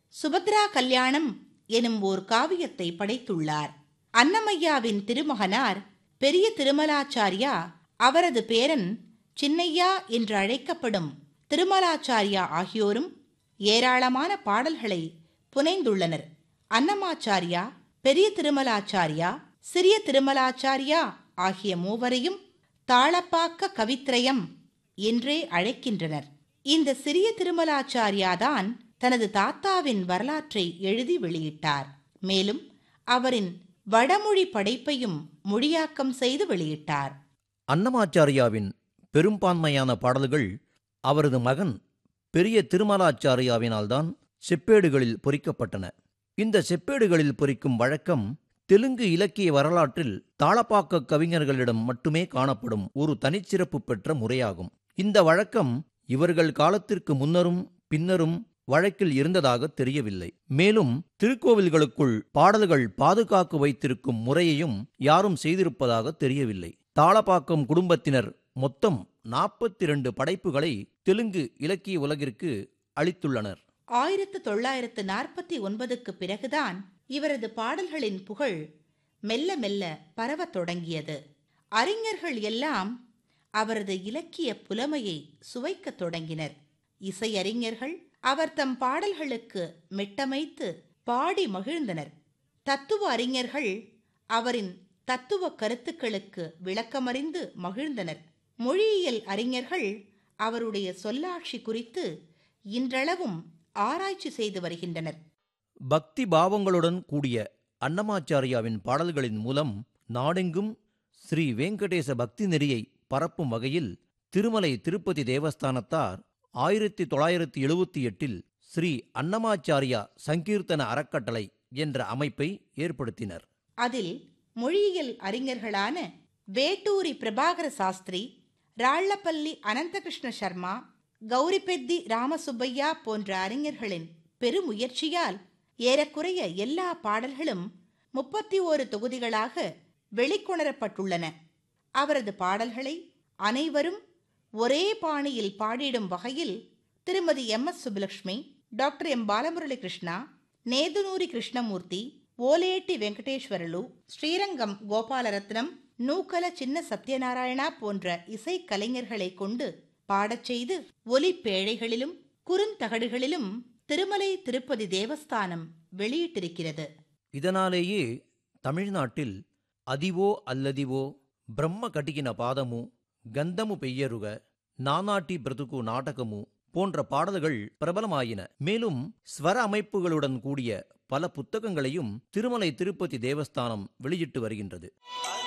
சுபத்ரா கல்யாணம் எனும் ஓர் காவியத்தை படைத்துள்ளார் அன்னமையாவின் திருமகனார் பெரிய திருமலாச்சாரியா அவரது பேரன் சின்னையா என்று அழைக்கப்படும் திருமலாச்சாரியா ஆகியோரும் ஏராளமான பாடல்களை புனைந்துள்ளனர் அன்னமாச்சாரியா பெரிய திருமலாச்சாரியா சிறிய திருமலாச்சாரியா ஆகிய மூவரையும் தாளப்பாக்க கவித்ரயம் என்றே அழைக்கின்றனர் இந்த சிறிய திருமலாச்சாரியாதான் தனது தாத்தாவின் வரலாற்றை எழுதி வெளியிட்டார் மேலும் அவரின் வடமொழி படைப்பையும் மொழியாக்கம் செய்து வெளியிட்டார் அன்னமாச்சாரியாவின் பெரும்பான்மையான பாடல்கள் அவரது மகன் பெரிய திருமலாச்சாரியாவினால்தான் செப்பேடுகளில் பொறிக்கப்பட்டன இந்த செப்பேடுகளில் பொறிக்கும் வழக்கம் தெலுங்கு இலக்கிய வரலாற்றில் தாளப்பாக்க கவிஞர்களிடம் மட்டுமே காணப்படும் ஒரு தனிச்சிறப்பு பெற்ற முறையாகும் இந்த வழக்கம் இவர்கள் காலத்திற்கு முன்னரும் பின்னரும் வழக்கில் இருந்ததாக தெரியவில்லை மேலும் திருக்கோவில்களுக்குள் பாடல்கள் பாதுகாத்து வைத்திருக்கும் முறையையும் யாரும் செய்திருப்பதாக தெரியவில்லை தாளப்பாக்கம் குடும்பத்தினர் மொத்தம் நாற்பத்தி இரண்டு படைப்புகளை தெலுங்கு இலக்கிய உலகிற்கு அளித்துள்ளனர் ஆயிரத்து தொள்ளாயிரத்து நாற்பத்தி ஒன்பதுக்கு பிறகுதான் இவரது பாடல்களின் புகழ் மெல்ல மெல்ல பரவத் தொடங்கியது அறிஞர்கள் எல்லாம் அவரது இலக்கிய புலமையை சுவைக்கத் தொடங்கினர் இசையறிஞர்கள் அவர் தம் பாடல்களுக்கு மெட்டமைத்து பாடி மகிழ்ந்தனர் தத்துவ அறிஞர்கள் அவரின் தத்துவ கருத்துக்களுக்கு விளக்கமறிந்து மகிழ்ந்தனர் மொழியியல் அறிஞர்கள் அவருடைய சொல்லாட்சி குறித்து இன்றளவும் ஆராய்ச்சி செய்து வருகின்றனர் பக்தி பாவங்களுடன் கூடிய அன்னமாச்சாரியாவின் பாடல்களின் மூலம் நாடெங்கும் ஸ்ரீ வெங்கடேச பக்தி நெறியை பரப்பும் வகையில் திருமலை திருப்பதி தேவஸ்தானத்தார் ஆயிரத்தி தொள்ளாயிரத்தி எழுபத்தி எட்டில் ஸ்ரீ அன்னமாச்சாரியா சங்கீர்த்தன அறக்கட்டளை என்ற அமைப்பை ஏற்படுத்தினர் அதில் மொழியியல் அறிஞர்களான வேட்டூரி பிரபாகர சாஸ்திரி ராள்ளப்பள்ளி அனந்தகிருஷ்ண சர்மா கௌரிபெத்தி ராமசுப்பையா போன்ற அறிஞர்களின் பெருமுயற்சியால் ஏறக்குறைய எல்லா பாடல்களும் முப்பத்தி ஓரு தொகுதிகளாக வெளிக்கொணரப்பட்டுள்ளன அவரது பாடல்களை அனைவரும் ஒரே பாணியில் பாடிடும் வகையில் திருமதி M S Subbulakshmi doctor M Balamurali Krishna Nedunuri Krishnamurthy Voleti Venkateswarlu Srirangam Gopalaratnam Nookala Chinna Satyanarayana போன்ற இசை கலைஞர்களை கொண்டு பாடச் செய்து ஒலிப்பேழைகளிலும் குறுந்தகடுகளிலும் திருமலை திருப்பதி தேவஸ்தானம் வெளியிட்டிருக்கிறது இதனாலேயே தமிழ்நாட்டில் அதிவோ அல்லதிவோ பிரம்ம கட்டிகின பாதமு கந்தமு பெய்யருக நானாட்டி பிரதுகு நாடகமு போன்ற பாடல்கள் பிரபலமாயின மேலும் ஸ்வர அமைப்புகளுடன் கூடிய பல புத்தகங்களையும் திருமலை திருப்பதி தேவஸ்தானம் வெளியிட்டு வருகின்றது